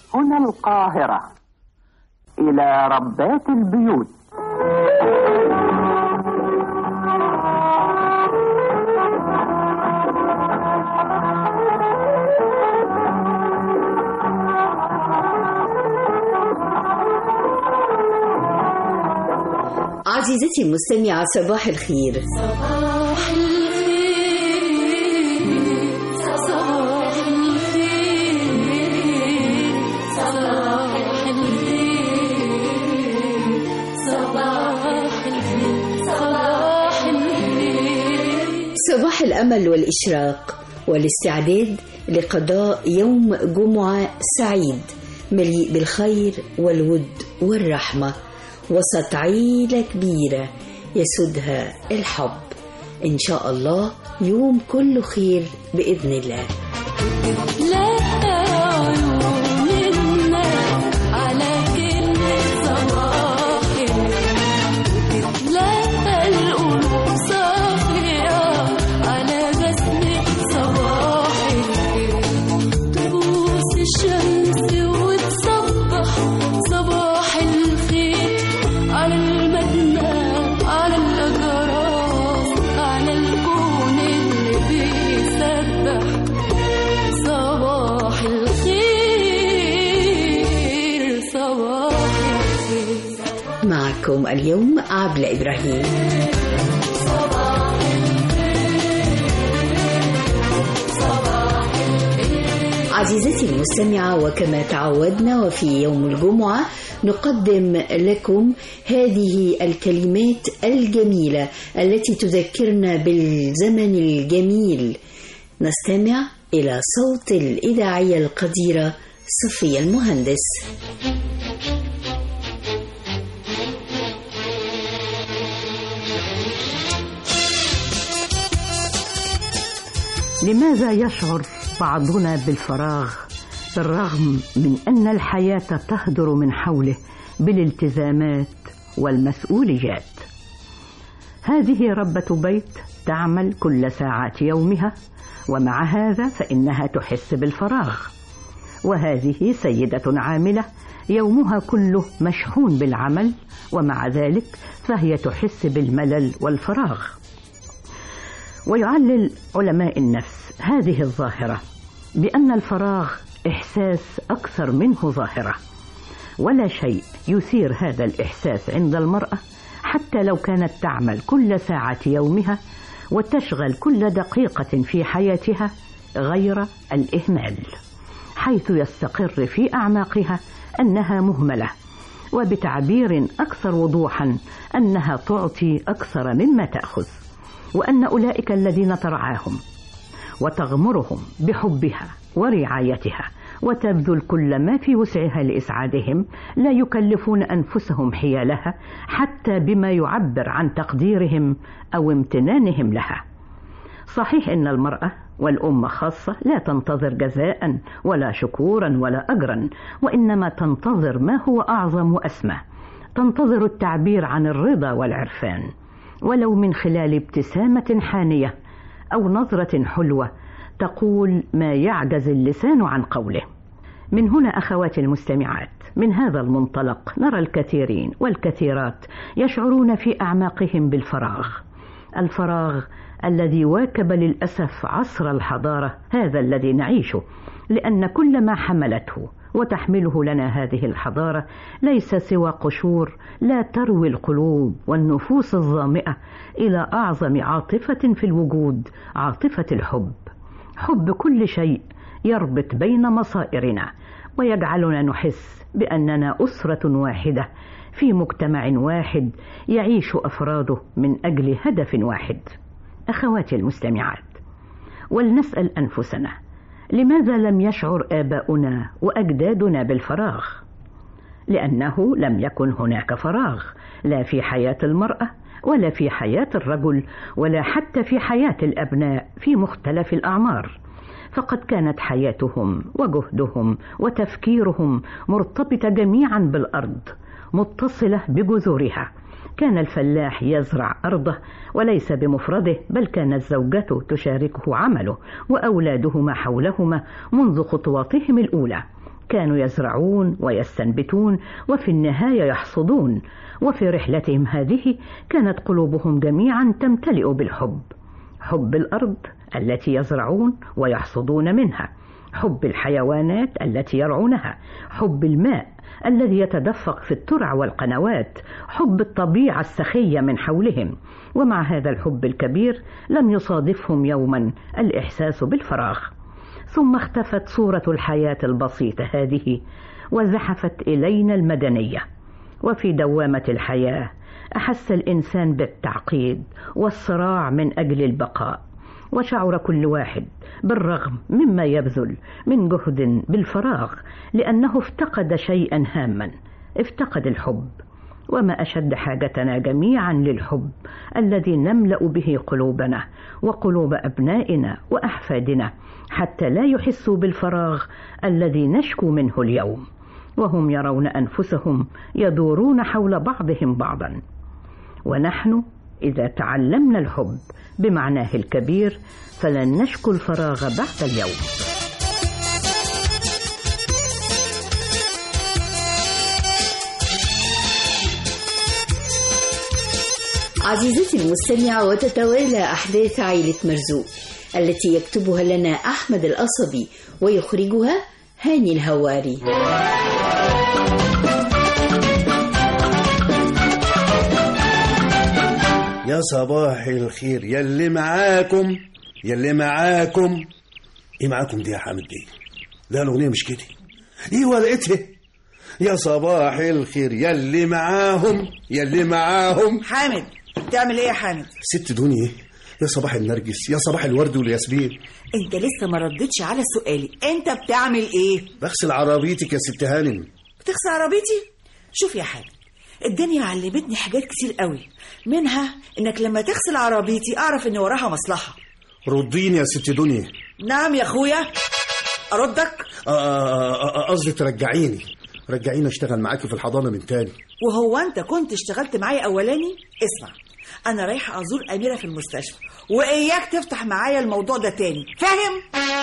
هنا القاهرة إلى ربات البيوت عزيزتي المستمعة صباح الخير صباح الخير صباح الخير صباح الخير صباح الخير صباح الخير صباح الأمل والإشراق والاستعداد لقضاء يوم جمعة سعيد مليء بالخير والود والرحمة وسط عيلة كبيرة يسودها الحب إن شاء الله يوم كله خير بإذن الله لا عيون الناس على كلمة صباح لا القلوب صافية على بسمة صباح تبوس الشمس وتصبح صباح الخير على المدنة على الأجراس على الكون اللي بيسبح صباح الخير صباح الخير معكم اليوم عبلة إبراهيم عزيزتي المستمعة وكما تعودنا وفي يوم الجمعة نقدم لكم هذه الكلمات الجميلة التي تذكرنا بالزمن الجميل نستمع إلى صوت الإذاعية القديرة صفية المهندس لماذا يشعر بعضنا بالفراغ بالرغم من ان الحياه تهدر من حوله بالالتزامات والمسؤوليات هذه ربه بيت تعمل كل ساعات يومها ومع هذا فانها تحس بالفراغ وهذه سيده عامله يومها كله مشحون بالعمل ومع ذلك فهي تحس بالملل والفراغ ويعلل علماء النفس هذه الظاهره بان الفراغ احساس اكثر منه ظاهره ولا شيء يثير هذا الاحساس عند المراه حتى لو كانت تعمل كل ساعه يومها وتشغل كل دقيقه في حياتها غير الاهمال حيث يستقر في اعماقها انها مهمله وبتعبير اكثر وضوحا انها تعطي اكثر مما تاخذ وان اولئك الذين ترعاهم وتغمرهم بحبها ورعايتها وتبذل كل ما في وسعها لاسعادهم لا يكلفون انفسهم حيالها حتى بما يعبر عن تقديرهم او امتنانهم لها صحيح ان المراه والامه خاصه لا تنتظر جزاء ولا شكورا ولا اجرا وانما تنتظر ما هو اعظم واسمى تنتظر التعبير عن الرضا والعرفان ولو من خلال ابتسامه حانيه او نظره حلوه تقول ما يعجز اللسان عن قوله من هنا اخواتي المستمعات من هذا المنطلق نرى الكثيرين والكثيرات يشعرون في اعماقهم بالفراغ الفراغ الذي واكب للاسف عصر الحضاره هذا الذي نعيشه لان كل ما حملته وتحمله لنا هذه الحضاره ليس سوى قشور لا تروي القلوب والنفوس الظامئه الى اعظم عاطفه في الوجود عاطفه الحب حب كل شيء يربط بين مصائرنا ويجعلنا نحس باننا اسره واحده في مجتمع واحد يعيش افراده من اجل هدف واحد اخواتي المستمعات ولنسال انفسنا لماذا لم يشعر اباؤنا واجدادنا بالفراغ لانه لم يكن هناك فراغ لا في حياه المراه ولا في حياه الرجل ولا حتى في حياه الابناء في مختلف الاعمار فقد كانت حياتهم وجهدهم وتفكيرهم مرتبطه جميعا بالارض متصله بجذورها كان الفلاح يزرع ارضه وليس بمفرده بل كانت زوجته تشاركه عمله واولادهما حولهما منذ خطواتهم الاولى كانوا يزرعون ويستنبتون وفي النهايه يحصدون وفي رحلتهم هذه كانت قلوبهم جميعا تمتلئ بالحب حب الارض التي يزرعون ويحصدون منها حب الحيوانات التي يرعونها حب الماء الذي يتدفق في الترع والقنوات حب الطبيعه السخيه من حولهم ومع هذا الحب الكبير لم يصادفهم يوما الاحساس بالفراغ ثم اختفت صوره الحياه البسيطه هذه وزحفت الينا المدنيه وفي دوامه الحياه احس الانسان بالتعقيد والصراع من اجل البقاء وشعر كل واحد بالرغم مما يبذل من جهد بالفراغ لانه افتقد شيئا هاما افتقد الحب وما اشد حاجتنا جميعا للحب الذي نملا به قلوبنا وقلوب ابنائنا واحفادنا حتى لا يحسوا بالفراغ الذي نشكو منه اليوم وهم يرون انفسهم يدورون حول بعضهم بعضا ونحن اذا تعلمنا الحب بمعناه الكبير فلن نشكو الفراغ بعد اليوم عزيزتي المستمعة وتتوالى أحداث عائلة مرزوق التي يكتبها لنا أحمد القصبي ويخرجها هاني الهواري يا صباح الخير يلي معاكم يلي معاكم ايه معاكم دي يا حامد دي لا الاغنيه مش كده ايوه لقيتها يا صباح الخير يلي معاهم يلي معاهم حامد بتعمل ايه يا حامد ست دنيا يا صباح النرجس يا صباح الورد والياسمين انت لسه ما ردتش على سؤالي انت بتعمل ايه بغسل عربيتك يا ست هانم بتغسل عربيتي شوف يا حامد الدنيا علمتني حاجات كتير قوي منها انك لما تغسل عربيتي اعرف ان وراها مصلحه رديني يا ست دنيا نعم يا اخويا اردك آه، آه، آه، قصدي ترجعيني رجعيني اشتغل معاكي في الحضانه من تاني وهو انت كنت اشتغلت معايا اولاني اسمع انا رايحه ازور اميره في المستشفى واياك تفتح معايا الموضوع ده تاني فاهم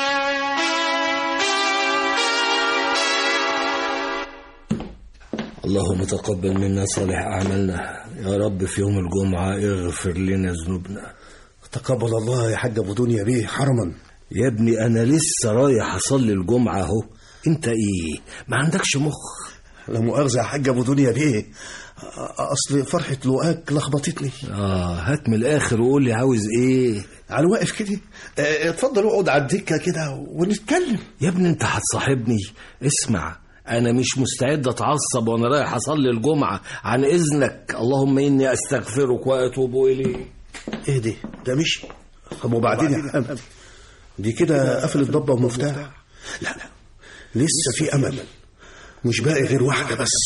اللهم تقبل منا صالح أعمالنا يا رب في يوم الجمعة اغفر لنا ذنوبنا تقبل الله يا حاج ابو دنيا بيه حرما يا ابني أنا لسه رايح أصلي الجمعة أهو أنت إيه ما عندكش مخ لا مؤاخذه يا حاج ابو دنيا بيه أ- اصل فرحه لقاك لخبطتني آه هات من الآخر وقول لي عاوز إيه على واقف كده آه، اتفضل اقعد على الدكه كده ونتكلم يا ابني أنت هتصاحبني اسمع أنا مش مستعد أتعصب وأنا رايح أصلي الجمعة عن إذنك اللهم إني أستغفرك وأتوب إليك ايه ده ده مشي طب وبعدين يا حامد دي كده قفلت ضبه ومفتاح لا لا لسه في امل مش باقي غير واحده بس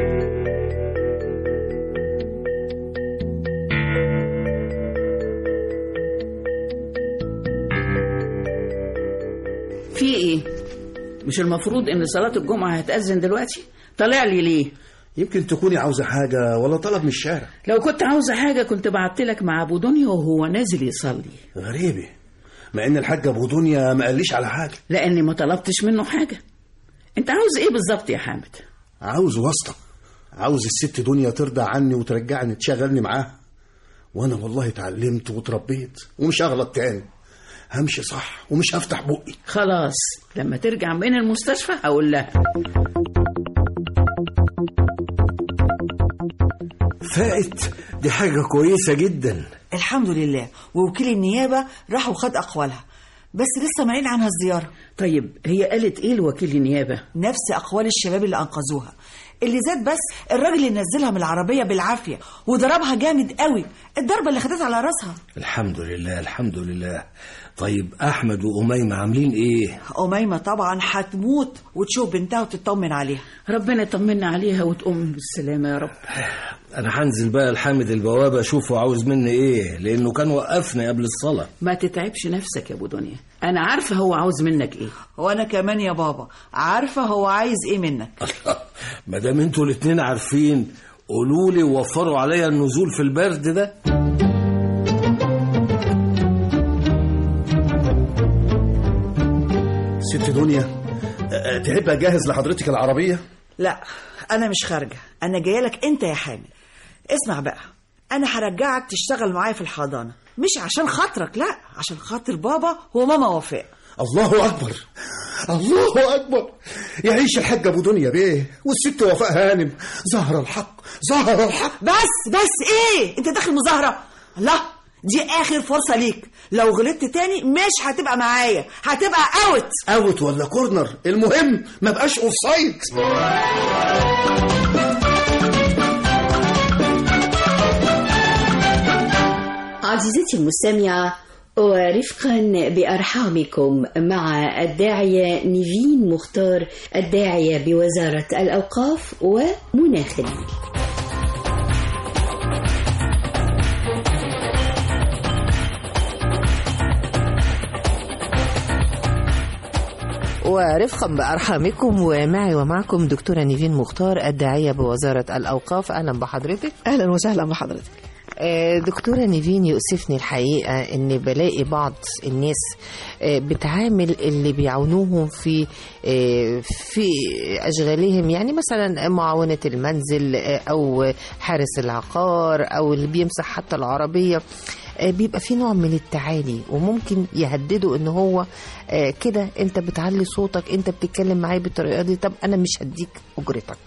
في ايه مش المفروض ان صلاة الجمعة هتأذن دلوقتي طالع لي ليه يمكن تكوني عاوزه حاجه ولا طلب من الشارع لو كنت عاوزة حاجة كنت بعت لك مع ابو دنيا وهو نازل يصلي غريبه مع ان الحاج ابو دنيا ما قاليش على حاجه لاني ما طلبتش منه حاجة انت عاوز ايه بالظبط يا حامد عاوز واسطه عاوز الست دنيا ترضى عني وترجعني تشغلني معاها وانا والله اتعلمت وتربيت ومش هغلط تاني همشي صح ومش هفتح بقي خلاص لما ترجع من المستشفى هقول لها فائت دي حاجة كويسة جدا الحمد لله ووكيل النيابه راح وخد اقوالها بس لسه معين عنها الزياره طيب هي قالت ايه لوكيل النيابة نفس اقوال الشباب اللي انقذوها اللي زاد بس الراجل اللي نزلها من العربيه بالعافيه وضربها جامد قوي الضربه اللي خدتها على راسها الحمد لله الحمد لله طيب أحمد وأميمة عاملين إيه أميمة طبعا هتموت وتشوف بنتها وتطمن عليها ربنا يطمنا عليها وتقوم بالسلامة يا رب أنا هنزل بقى لحامد البوابة أشوفه عاوز مني إيه لأنه كان وقفني قبل الصلاة ما تتعبش نفسك يا ابو دنيا انا عارفة هو عاوز منك ايه وأنا كمان يا بابا عارفة هو عايز إيه منك ما دام انتوا الاتنين عارفين قولوا لي ووفروا عليا النزول في البرد ده ست دنيا أه، تحب اجهز لحضرتك العربيه لا انا مش خارجه انا جايه لك انت يا حامد اسمع بقى انا هرجعك تشتغل معايا في الحضانه مش عشان خاطرك لا عشان خاطر بابا وماما وفاء الله اكبر الله اكبر يعيش الحاج ابو دنيا بيه والست وفاء هانم ظهر الحق ظهر الحق بس بس ايه انت داخل مظاهره لا دي اخر فرصه ليك لو غلطت تاني مش هتبقى معايا هتبقى اوت اوت ولا كورنر المهم ما بقاش اوف سايد عزيزتي المستمعة ورفقا بأرحامكم مع الداعية نيفين مختار الداعية بوزارة الأوقاف ومنى خليل ورفقا بأرحامكم ومعي ومعكم دكتورة نيفين مختار الداعية بوزارة الأوقاف أهلا بحضرتك اهلا وسهلا بحضرتك آه، دكتورة نيفين يؤسفني الحقيقة أن بلاقي بعض الناس آه، بتعامل اللي بيعاونوهم في آه، في أشغالهم يعني مثلا معاونة المنزل آه، أو حارس العقار أو اللي بيمسح حتى العربية آه، بيبقى في نوع من التعالي وممكن يهددوا ان هو آه، كده انت بتعلي صوتك انت بتتكلم معايا بالطريقه دي طب انا مش هديك اجرتك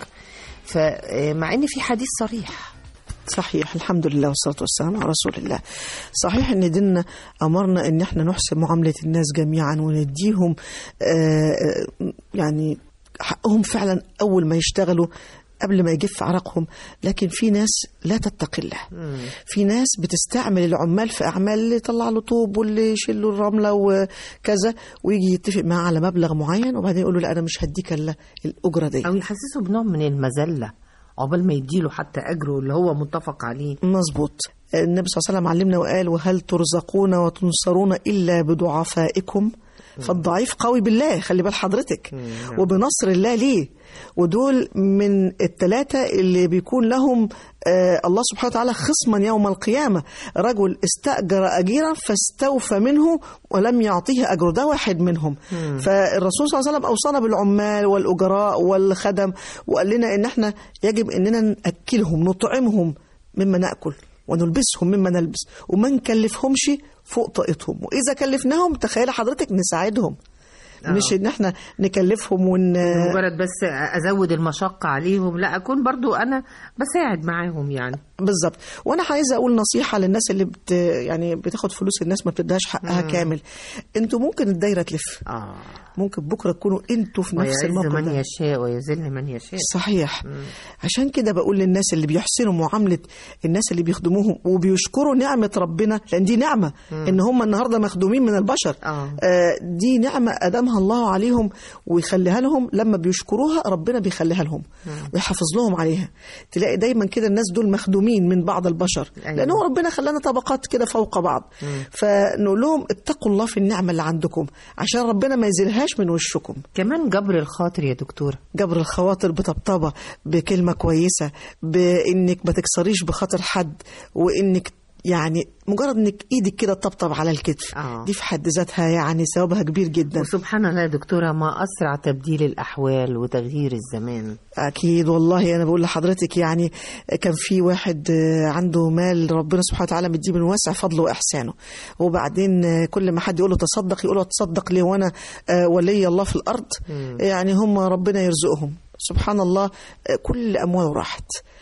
فمع ان في حديث صريح صحيح الحمد لله والصلاة والسلام على رسول الله صحيح ان ديننا امرنا ان احنا نحسن معاملة الناس جميعا ونديهم آه، آه، يعني حقهم فعلا اول ما يشتغلوا قبل ما يجف عرقهم لكن في ناس لا تتقي الله في ناس بتستعمل العمال في اعمال اللي يطلع له طوب واللي يشيل له الرمله وكذا ويجي يتفق معاه على مبلغ معين وبعدين يقول له لا انا مش هديك الا الاجره دي او يحسسه بنوع من المذله عقبال ما يديله حتى اجره اللي هو متفق عليه مظبوط النبي صلى الله عليه وسلم علمنا وقال وهل ترزقون وتنصرون الا بضعفائكم فالضعيف قوي بالله خلي بال حضرتك وبنصر الله ليه ودول من الثلاثة اللي بيكون لهم آه الله سبحانه وتعالى خصما يوم القيامة رجل استأجر أجيرا فاستوفى منه ولم يعطيه أجره ده واحد منهم فالرسول صلى الله عليه وسلم أوصانا بالعمال والأجراء والخدم وقال لنا إن احنا يجب إننا نأكلهم نطعمهم مما نأكل ونلبسهم مما نلبس وما نكلفهمش فوق طاقتهم وإذا كلفناهم تخيل حضرتك نساعدهم آه. مش ان احنا نكلفهم ون مجرد بس ازود المشقه عليهم لا اكون برضو انا بساعد معاهم يعني بالظبط وانا عايزه اقول نصيحه للناس اللي بت يعني بتاخد فلوس الناس ما بتديهاش حقها مم. كامل انتوا ممكن الدايره تلف اه ممكن بكره تكونوا انتوا في نفس ويعز الموقف من ده يشاء ويذل من يشاء صحيح عشان كده بقول للناس اللي بيحسنوا معامله الناس اللي بيخدموهم وبيشكروا نعمه ربنا لان دي نعمه ان هم النهارده مخدومين من البشر اه آه، دي نعمة أدامها الله عليهم ويخليها لهم لما بيشكروها ربنا بيخليها لهم ويحافظ لهم عليها تلاقي دايما كده الناس دول مخدومين من بعض البشر أيوة. لأن هو ربنا خلانا طبقات كده فوق بعض فنقول لهم اتقوا الله في النعمة اللي عندكم عشان ربنا ما يزيلهاش من وشكم كمان جبر الخاطر يا دكتور جبر الخواطر بطبطبة بكلمة كويسة بإنك ما تكسريش بخاطر حد وإنك يعني مجرد انك ايدك كده تطبطب على الكتف آه. دي في حد ذاتها يعني ثوابها كبير جدا وسبحان الله يا دكتورة ما أسرع تبديل الأحوال وتغيير الزمان أكيد والله أنا بقول لحضرتك يعني كان في واحد آه، عنده مال ربنا سبحانه وتعالى مديه من واسع فضله وإحسانه وبعدين آه، كل ما حد يقول له تصدق يقول له تصدق ليه وأنا آه، ولي الله في الأرض يعني هم ربنا يرزقهم سبحان الله آه، كل أمواله راحت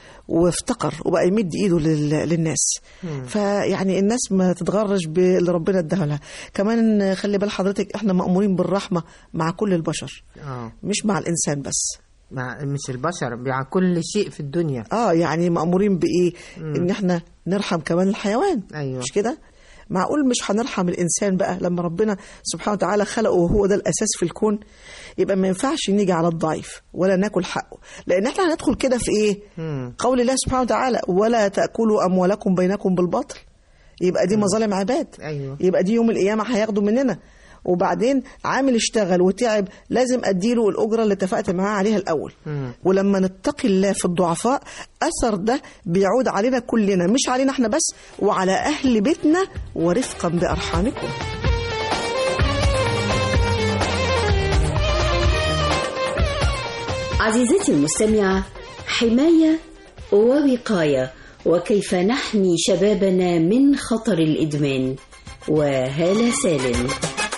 وافتقر وبقى يمد ايده لل- للناس فيعني الناس ما تتغرش باللي ربنا اداها لها كمان آه، خلي بال حضرتك احنا مأمورين بالرحمة مع كل البشر آه. مش مع الإنسان بس مع مش البشر مع كل شيء في الدنيا اه يعني مأمورين بإيه؟ إن إحنا نرحم كمان الحيوان أيوة. مش كده؟ معقول مش هنرحم الإنسان بقى لما ربنا سبحانه وتعالى خلقه وهو ده الأساس في الكون يبقى ما ينفعش نيجي على الضعيف ولا ناكل حقه لأن إحنا هندخل كده في إيه؟ مم. قول الله سبحانه وتعالى ولا تأكلوا أموالكم بينكم بالباطل يبقى دي مظالم عباد أيوة. يبقى دي يوم القيامة هياخدوا مننا وبعدين عامل اشتغل وتعب لازم اديله الاجره اللي اتفقت معاه عليها الاول مم. ولما نتقي الله في الضعفاء اثر ده بيعود علينا كلنا مش علينا احنا بس وعلى اهل بيتنا ورفقا بارحامكم عزيزتي المستمعة حماية ووقاية وكيف نحمي شبابنا من خطر الإدمان وهالة سالم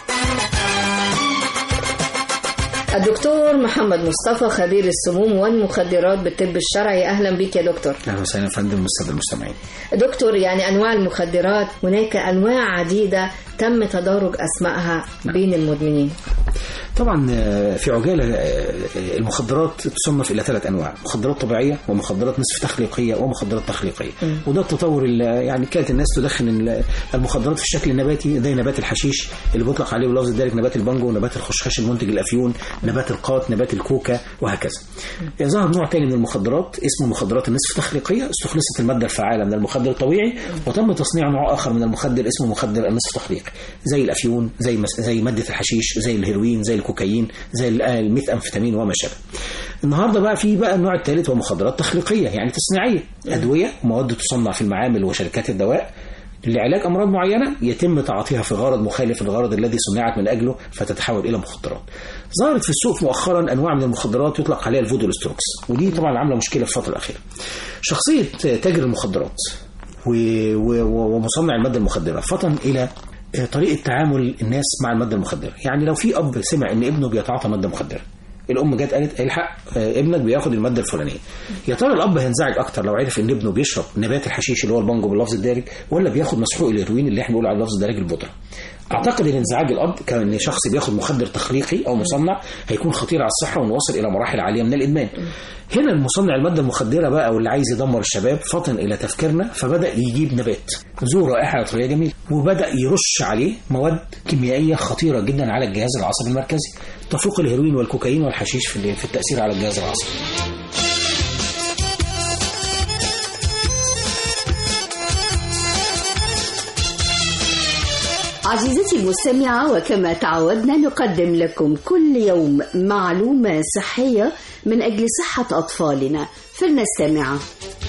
الدكتور محمد مصطفى خبير السموم والمخدرات بالطب الشرعي اهلا بك يا دكتور اهلا وسهلا يا فندم والساده المستمعين دكتور يعني انواع المخدرات هناك انواع عديده تم تدارج اسمائها بين المدمنين طبعا آه، في عجاله آه، المخدرات تصنف الى ثلاث انواع مخدرات طبيعيه ومخدرات نصف تخليقيه ومخدرات تخليقيه مم. وده التطور ال- يعني كانت الناس تدخن ال- المخدرات في الشكل النباتي زي نبات الحشيش اللي بيطلق عليه بلفظ الدارج نبات البانجو نبات الخشخاش المنتج الافيون نبات القات نبات الكوكا وهكذا ظهر نوع تاني من المخدرات اسمه المخدرات النصف تخليقيه استخلصت الماده الفعاله من المخدر الطبيعي وتم تصنيع نوع اخر من المخدر اسمه مخدر النصف تخليقي زي الافيون زي مس... زي ماده الحشيش زي الهيروين زي الكوكايين زي ال- الميثامفيتامين وما شابه النهارده بقى في بقى النوع الثالث هو مخدرات تخليقيه يعني تصنيعيه ادويه ومواد تصنع في المعامل وشركات الدواء لعلاج امراض معينه يتم تعاطيها في غرض مخالف للغرض الذي صنعت من اجله فتتحول الى مخدرات. ظهرت في السوق مؤخرا انواع من المخدرات يطلق عليها الفودولستروكس ودي طبعا عامله مشكله في الفتره الاخيره. شخصيه تاجر المخدرات و- و- ومصنع الماده المخدره فطن الى طريقه تعامل الناس مع الماده المخدره، يعني لو في اب سمع ان ابنه بيتعاطى ماده مخدره الام جت قالت الحق آه، ابنك بياخد الماده الفلانيه يا ترى الاب هينزعج اكتر لو عرف ان ابنه بيشرب نبات الحشيش اللي هو البانجو باللفظ الدارج ولا بياخد مسحوق الهيروين اللي احنا بنقول على اللفظ الدارج البودره اعتقد ان انزعاج الاب كان شخص بياخد مخدر تخليقي او مصنع هيكون خطير على الصحه ونوصل الى مراحل عاليه من الادمان هنا المصنع الماده المخدره بقى واللي عايز يدمر الشباب فطن الى تفكيرنا فبدا يجيب نبات ذو رائحه عطريه جميله وبدا يرش عليه مواد كيميائيه خطيره جدا على الجهاز العصبي المركزي تفوق الهيروين والكوكايين والحشيش في في التاثير على الجهاز العصبي عزيزتي المستمعة وكما تعودنا نقدم لكم كل يوم معلومة صحية من أجل صحة أطفالنا فلنستمع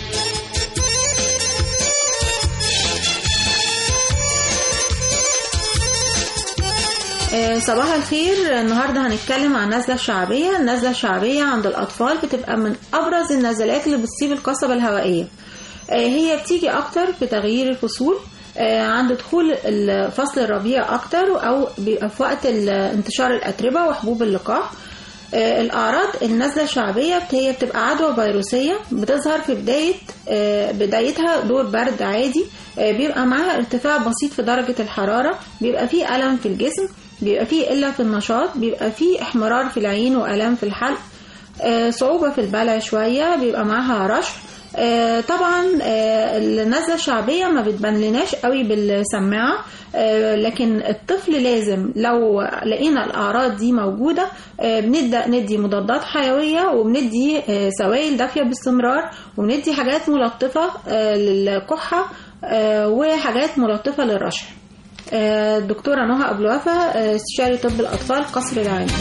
آه، صباح الخير النهارده هنتكلم عن النزله الشعبيه النزله الشعبيه عند الاطفال بتبقى من ابرز النزلات اللي بتصيب القصبه الهوائيه آه، هي بتيجي اكتر في تغيير الفصول آه، عند دخول ال- فصل الربيع اكتر او بيبقى في وقت ال- انتشار الاتربه وحبوب اللقاح آه، الأعراض النزلة الشعبية هي بتبقى عدوى فيروسية بتظهر في بداية آه، بدايتها دور برد عادي آه، بيبقى معاها ارتفاع بسيط في درجة الحرارة بيبقى فيه ألم في الجسم بيبقى فيه قلة في النشاط بيبقى فيه احمرار في العين وألم في الحلق آه، صعوبة في البلع شوية بيبقى معاها رشح آه، طبعا آه، النزلة الشعبية ما بتبانلناش قوي بالسماعة آه، لكن الطفل لازم لو لقينا الأعراض دي موجودة آه، بنبدأ ندي مضادات حيوية وبندي آه، سوائل دافية باستمرار وبندي حاجات ملطفة آه، للكحة آه، وحاجات ملطفة للرشح آه، الدكتورة نهى أبو الوفا آه، استشاري طب الأطفال قصر العيني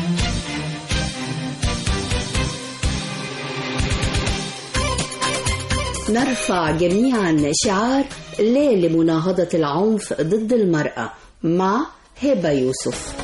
نرفع جميعا شعار لا لمناهضة العنف ضد المرأة مع هبة يوسف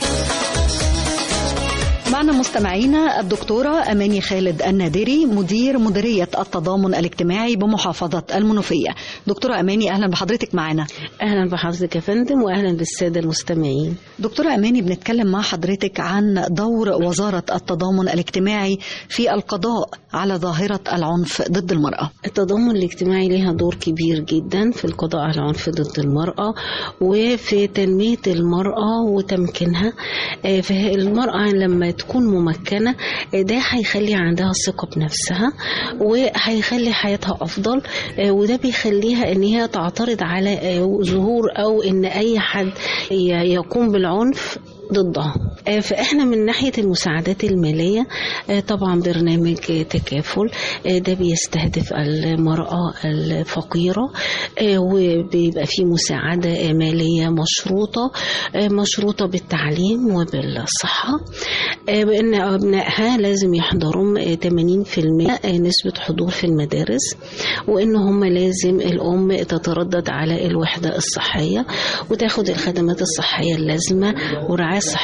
معنا مستمعينا الدكتورة أماني خالد النادري مدير مديرية التضامن الاجتماعي بمحافظة المنوفية دكتورة أماني أهلا بحضرتك معنا أهلا بحضرتك يا فندم وأهلا بالسادة المستمعين دكتورة أماني بنتكلم مع حضرتك عن دور وزارة التضامن الاجتماعي في القضاء على ظاهرة العنف ضد المرأة التضامن الاجتماعي لها دور كبير جدا في القضاء على العنف ضد المرأة وفي تنمية المرأة وتمكينها آه، فالمرأة لما تكون ممكنة آه، ده هيخلي عندها ثقة بنفسها وهيخلي حياتها أفضل آه، وده بيخليها إن هي تعترض على آه، ظهور أو إن أي حد ي- يقوم بالعنف ضدها آه، فاحنا من ناحيه المساعدات الماليه آه، طبعا برنامج آه، تكافل آه، ده بيستهدف المراه الفقيره آه، وبيبقى فيه مساعده آه، ماليه مشروطه آه، مشروطه بالتعليم وبالصحه آه، بان ابنائها لازم يحضروا آه، 80% آه، نسبه حضور في المدارس وان هم لازم الام تتردد على الوحده الصحيه وتاخد الخدمات الصحيه اللازمه والرعايه الصحيه اللازمه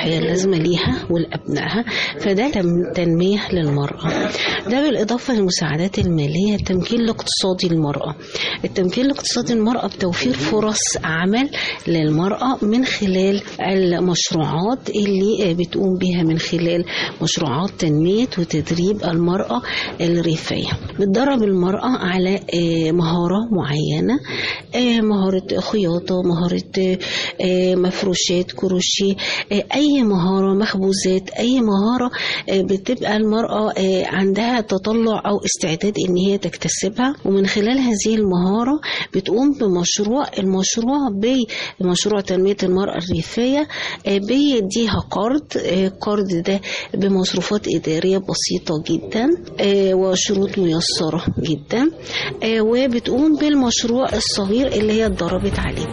خدمة ليها ولأبنائها فده تم- تنمية للمرأة ده بالإضافة للمساعدات المالية التمكين الاقتصادي للمرأة التمكين الاقتصادي للمرأة بتوفير فرص عمل للمرأة من خلال المشروعات اللي بتقوم بها من خلال مشروعات تنمية وتدريب المرأة الريفية بتدرب المرأة على آه، مهارة معينة آه، مهارة خياطة مهارة آه، مفروشات كروشيه آه، أي مهارة مخبوزات أي مهارة آه، بتبقى المرأة آه، عندها تطلع أو استعداد إن هي تكتسبها ومن خلال هذه المهارة بتقوم بمشروع المشروع بمشروع تنمية المرأة الريفية آه، بيديها قرض آه، القرض ده بمصروفات إدارية بسيطة جدا آه، وشروط ميسرة جدا آه، وبتقوم بالمشروع الصغير اللي هي اتدربت عليه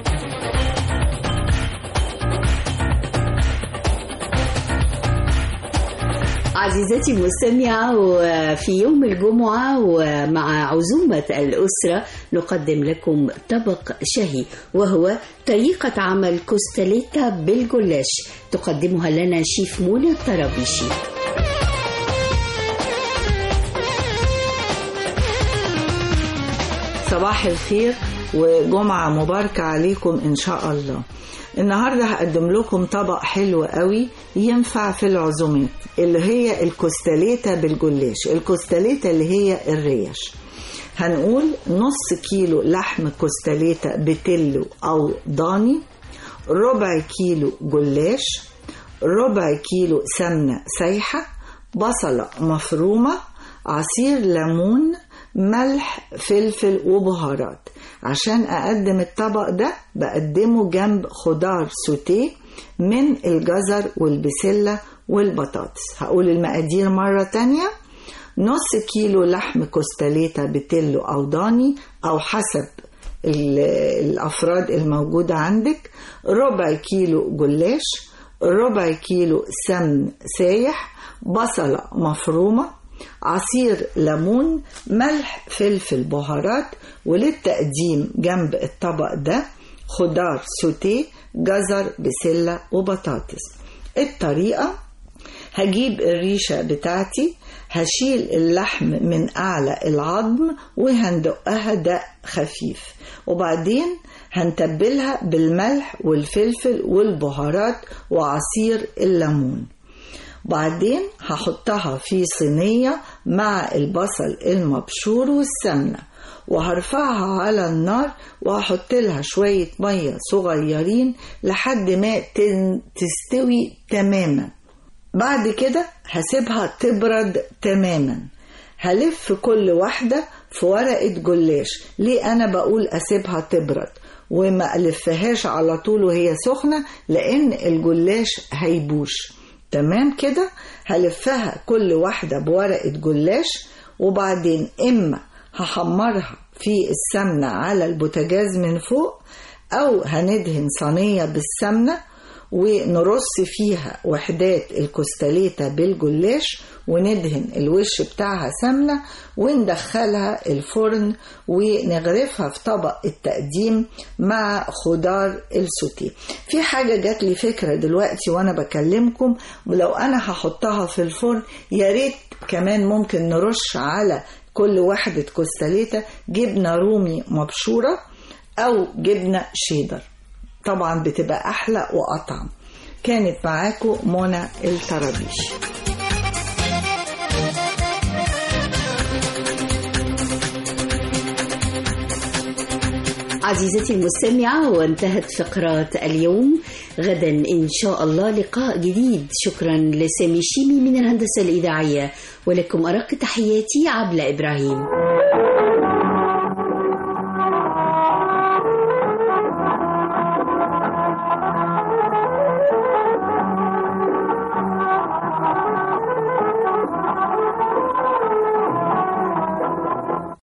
عزيزتي المستمعة وفي يوم الجمعة ومع عزومة الأسرة نقدم لكم طبق شهي وهو طريقة عمل كوستاليتا بالجلاش تقدمها لنا شيف منى الطرابيشي صباح الخير وجمعة مباركة عليكم إن شاء الله النهاردة هقدم لكم طبق حلو قوي ينفع في العزومات اللي هي الكوستاليتا بالجلاش الكوستاليتا اللي هي الريش هنقول نص كيلو لحم كوستاليتا بتلو أو ضاني ربع كيلو جلاش ربع كيلو سمنة سايحة بصلة مفرومة عصير ليمون ملح فلفل وبهارات عشان أقدم الطبق ده بقدمه جنب خضار سوتيه من الجزر والبسلة والبطاطس هقول المقادير مرة تانية نص كيلو لحم كوستاليتا بتلو أو ضاني أو حسب ال- الأفراد الموجودة عندك ربع كيلو جلاش ربع كيلو سمن سايح بصلة مفرومة عصير ليمون ملح فلفل بهارات وللتقديم جنب الطبق ده خضار سوتيه جزر بسلة وبطاطس الطريقة هجيب الريشة بتاعتي هشيل اللحم من أعلى العظم وهندقها دق خفيف وبعدين هنتبلها بالملح والفلفل والبهارات وعصير الليمون بعدين هحطها في صينية مع البصل المبشور والسمنة وهرفعها على النار وهحط لها شوية مية صغيرين لحد ما تن- تستوي تماما بعد كده هسيبها تبرد تماما هلف كل واحدة في ورقة جلاش ليه أنا بقول أسيبها تبرد وما ألفهاش على طول وهي سخنة لأن الجلاش هيبوش تمام كده هلفها كل واحدة بورقة جلاش وبعدين إما هحمرها في السمنة على البوتاجاز من فوق أو هندهن صينية بالسمنة ونرص فيها وحدات الكوستاليتا بالجلاش وندهن الوش بتاعها سمنة وندخلها الفرن ونغرفها في طبق التقديم مع خضار السوتيه في حاجة جات لي فكرة دلوقتي وانا بكلمكم ولو انا هحطها في الفرن يا ريت كمان ممكن نرش على كل وحدة كوستاليتا جبنة رومي مبشورة أو جبنة شيدر طبعا بتبقى أحلى وأطعم كانت معاكم منى الطرابيش عزيزتي المستمعة وانتهت فقرات اليوم غدا إن شاء الله لقاء جديد شكرا لسامي شيمي من الهندسة الإذاعية ولكم أرق تحياتي عبلة إبراهيم